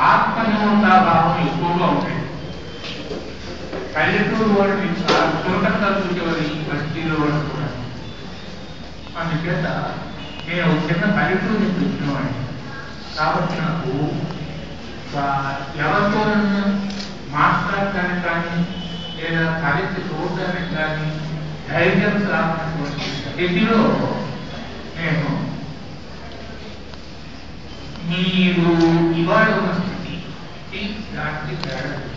ఆత్మన్యూనతాభావం ఎక్కువగా ఉంటుంది పల్లెటూరు వాళ్ళు చురకంగా చూసేవారు ఈ బస్తీలో వాళ్ళు కూడా అందుచేత నేను ఒక చిన్న పల్లెటూరు నుంచి వచ్చినవాడిని కాబట్టి నాకు ఆ, ఎవరితో మాట్లాడటానికి కానీ లేదా కలిసి చూడటానికి కానీ ధైర్యం రానటువంటి స్థితిలో నేను మీరు ఇవాళ ఉన్న స్థితి దానికి తేడా